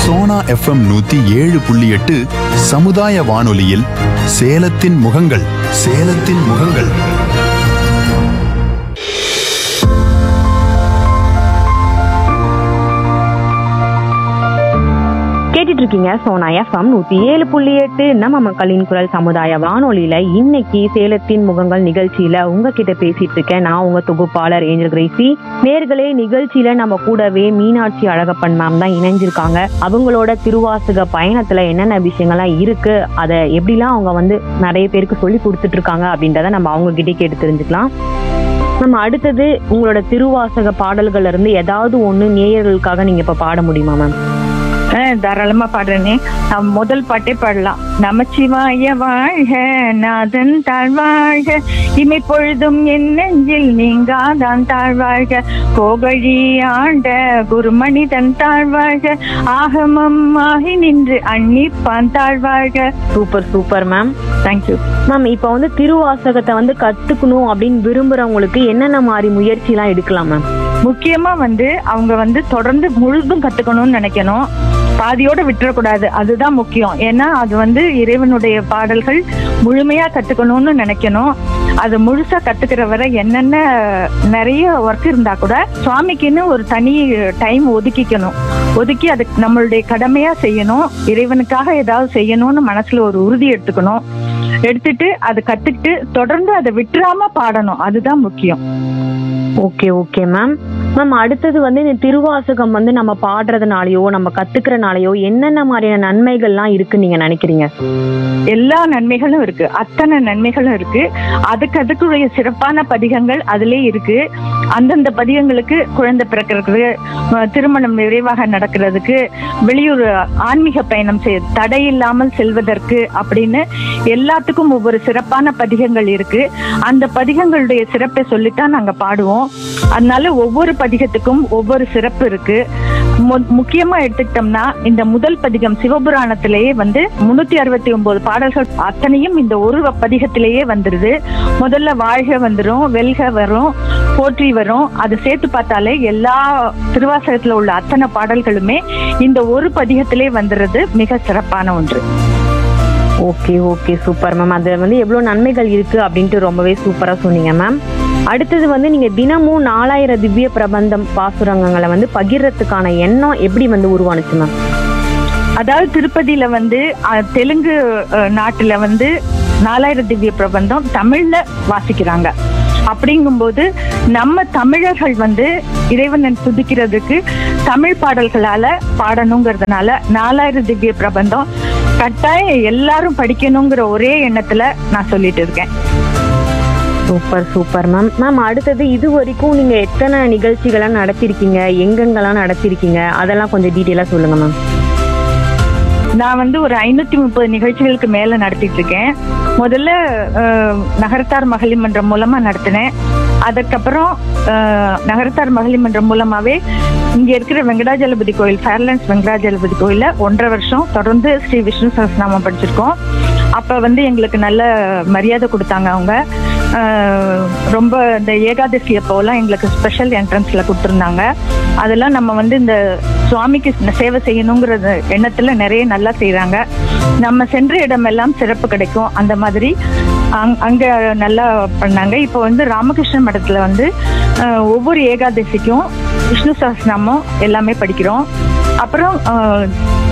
Sona FM நூத்தி ஏழு புள்ளி எட்டு சமுதாய வானொலியில் சேலத்தின் முகங்கள் சேலத்தின் முகங்கள் கேட்டுட்டு இருக்கீங்க சோனா எஃப்எம் நூத்தி ஏழு புள்ளி எட்டு நம்ம மக்களின் குரல் சமுதாய வானொலியில இன்னைக்கு சேலத்தின் முகங்கள் நிகழ்ச்சியில உங்ககிட்ட பேசிட்டு இருக்கேன் நான் உங்க தொகுப்பாளர் ஏஞ்சல் கிரேசி நேர்களே நிகழ்ச்சியில நம்ம கூடவே மீனாட்சி அழகப்பன் மேம் தான் இணைஞ்சிருக்காங்க அவங்களோட திருவாசக பயணத்துல என்னென்ன விஷயங்கள்லாம் இருக்கு அதை எப்படிலாம் அவங்க வந்து நிறைய பேருக்கு சொல்லி கொடுத்துட்டு இருக்காங்க அப்படின்றத நம்ம அவங்க கிட்டே கேட்டு தெரிஞ்சுக்கலாம் நம்ம அடுத்தது உங்களோட திருவாசக பாடல்கள்ல இருந்து ஏதாவது ஒண்ணு நேயர்களுக்காக நீங்க இப்ப பாட முடியுமா மேம் ஆ, தாராளமா பாடுறேனே நான் முதல் பாட்டே பாடலாம் நமச்சிவாய வாழ்க நாதன் தாழ்வாழ்க இமை பொழுதும் என் நெஞ்சில் நீங்காதான் தாழ்வாழ்க கோகழி ஆண்ட குருமணிதன் தாழ்வாழ்க ஆகமம் ஆகி நின்று அன்னிப்பான் தாழ்வாழ்க super super ma'am thank you ma'am இப்போ வந்து திருவாசகத்தை வந்து கத்துக்கணும் அப்படின்னு விரும்புறவங்களுக்கு என்னென்ன மாதிரி முயற்சி எல்லாம் எடுக்கலாம் மேம் முக்கியமா வந்து அவங்க வந்து தொடர்ந்து முழுதும் கத்துக்கணும்னு நினைக்கணும் பாதியோட விட்டுறக்கூடாது அதுதான் முக்கியம் ஏன்னா அது வந்து இறைவனுடைய பாடல்கள் முழுமையா கத்துக்கணும்னு நினைக்கணும் அது முழுசா கத்துக்கிற வரை என்னென்ன நிறைய ஒர்க் இருந்தா கூட சுவாமிக்குன்னு ஒரு தனி டைம் ஒதுக்கிக்கணும் ஒதுக்கி அது நம்மளுடைய கடமையா செய்யணும் இறைவனுக்காக ஏதாவது செய்யணும்னு மனசுல ஒரு உறுதி எடுத்துக்கணும் எடுத்துட்டு அதை கத்துக்கிட்டு தொடர்ந்து அதை விட்டுறாம பாடணும் அதுதான் முக்கியம் ஓகே ஓகே மேம் மேம் அடுத்தது வந்து இந்த திருவாசகம் வந்து நம்ம பாடுறதுனாலயோ நம்ம கத்துக்கிறனாலயோ என்னென்ன மாதிரியான நன்மைகள்லாம் இருக்குன்னு நீங்க நினைக்கிறீங்க எல்லா நன்மைகளும் இருக்கு அத்தனை நன்மைகளும் இருக்கு அதுக்கு அதுக்குரிய சிறப்பான பதிகங்கள் அதிலே இருக்கு அந்தந்த பதிகங்களுக்கு குழந்தை பிறக்கிறதுக்கு அஹ், திருமணம் விரைவாக நடக்கிறதுக்கு வெளியூர் ஆன்மீக பயணம் செய்ய தடையில்லாமல் செல்வதற்கு அப்படின்னு எல்லாத்துக்கும் ஒவ்வொரு சிறப்பான பதிகங்கள் இருக்கு அந்த பதிகங்களுடைய சிறப்பை சொல்லித்தான் நாங்க பாடுவோம் அதனால ஒவ்வொரு பதிகத்துக்கும் ஒவ்வொரு சிறப்பு இருக்கு மு- முக்கியமா எடுத்துக்கிட்டோம்னா இந்த முதல் பதிகம் சிவபுராணத்திலேயே வந்து முன்னூத்தி அறுபத்தி ஒன்பது பாடல்கள் அத்தனையும் இந்த ஒரு பதிகத்திலேயே வந்துருது முதல்ல வாழ்க வந்துரும் வெல்க வரும் போற்றி வரும் அது சேர்த்து பார்த்தாலே எல்லா திருவாசகத்துல உள்ள அத்தனை பாடல்களுமே இந்த ஒரு பதிகத்திலே வந்துடுறது மிக சிறப்பான ஒன்று ஓகே ஓகே சூப்பர் மேம் அது வந்து எவ்வளவு நன்மைகள் இருக்கு அப்படின்ட்டு ரொம்பவே சூப்பரா சொன்னீங்க மேம் அடுத்தது வந்து நீங்க தினமும் நாலாயிரம் திவ்ய பிரபந்தம் பாசுரங்களை வந்து பகிர்றதுக்கான எண்ணம் எப்படி வந்து உருவானுச்சு மேம் அதாவது திருப்பதியில வந்து அஹ், தெலுங்கு அஹ், நாட்டுல வந்து நாலாயிரம் திவ்ய பிரபந்தம் தமிழ்ல வாசிக்கிறாங்க அப்படிங்கும்போது நம்ம தமிழர்கள் வந்து இறைவனை துதிக்கிறதுக்கு தமிழ் பாடல்களால பாடணுங்கிறதுனால நாலாயிரம் திவ்ய பிரபந்தம் கட்டாயம் எல்லாரும் படிக்கணுங்கிற ஒரே எண்ணத்துல நான் சொல்லிட்டு இருக்கேன் சூப்பர் சூப்பர் மேம் மேம் அடுத்தது இது வரைக்கும் நீங்க எத்தனை நிகழ்ச்சிகள்லாம் நடத்திருக்கீங்க எங்கெங்கெல்லாம் நடத்திருக்கீங்க அதெல்லாம் கொஞ்சம் டீட்டெயிலா சொல்லுங்க மேம் நான் வந்து ஒரு ஐநூத்தி முப்பது நிகழ்ச்சிகளுக்கு மேல நடத்திட்டு இருக்கேன் முதல்ல அஹ், நகரத்தார் மகளிர் மன்றம் மூலமா நடத்தினேன் அதுக்கப்புறம் அஹ், நகரத்தார் மகளிர் மன்றம் மூலமாவே இங்க இருக்கிற வெங்கடாஜலபதி கோயில் ஃபேர்லாண்ட்ஸ் வெங்கடாஜலபதி கோயில்ல ஒன்றரை வருஷம் தொடர்ந்து ஸ்ரீ விஷ்ணு சஹஸ்ரநாமம் படிச்சிருக்கோம் அப்ப வந்து எங்களுக்கு நல்ல மரியாதை கொடுத்தாங்க அவங்க அஹ், ரொம்ப இந்த ஏகாதசி அப்போலாம் எங்களுக்கு ஸ்பெஷல் என்ட்ரன்ஸ்ல கொடுத்துருந்தாங்க அதெல்லாம் நம்ம வந்து இந்த சுவாமிக்கு சேவை செய்யணுங்கிறது எண்ணத்துல நிறைய நல்லா செய்றாங்க நம்ம சென்ற இடமெல்லாம் சிறப்பு கிடைக்கும் அந்த மாதிரி அங்- அங்க நல்லா பண்ணாங்க இப்போ வந்து ராமகிருஷ்ண மடத்துல வந்து அஹ், ஒவ்வொரு ஏகாதசிக்கும் விஷ்ணு சஹஸ்ரநாமம் எல்லாமே படிக்கிறோம் அப்புறம் அஹ்,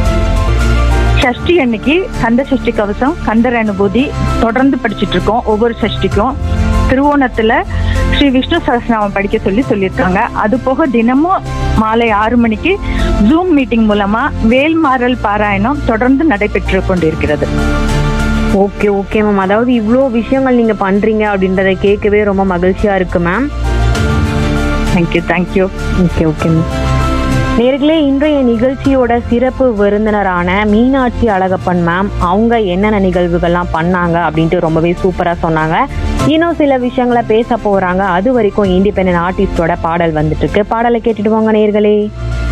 சஷ்டி அன்னைக்கு கந்த சஷ்டி கவசம் கந்தர் அனுபூதி தொடர்ந்து படிச்சிட்டு இருக்கோம் ஒவ்வொரு சஷ்டிக்கும் திருவோணத்துல ஸ்ரீ விஷ்ணு சஹஸ்ரநாமம் படிக்க சொல்லி சொல்லியிருக்காங்க அது போக தினமும் மாலை ஆறு மணிக்கு ஜூம் மீட்டிங் மூலமா வேல்மாறல் பாராயணம் தொடர்ந்து நடைபெற்று கொண்டிருக்கிறது ஓகே ஓகே மேம் அதாவது இவ்வளோ விஷயங்கள் நீங்க பண்றீங்க அப்படின்றத கேட்கவே ரொம்ப மகிழ்ச்சியா இருக்கு ma'am thank you thank you okay okay ma'am நேர்களே இன்றைய நிகழ்ச்சியோட சிறப்பு விருந்தினரான மீனாட்சி அழகப்பன் மேம் அவங்க என்னென்ன நிகழ்வுகள்லாம் பண்ணாங்க அப்படின்ட்டு ரொம்பவே சூப்பரா சொன்னாங்க இன்னும் சில விஷயங்களை பேச போறாங்க அது வரைக்கும் இண்டிபெண்டன்ட் ஆர்டிஸ்டோட பாடல் வந்துட்டு இருக்கு பாடலை கேட்டுட்டு வாங்க நேர்களே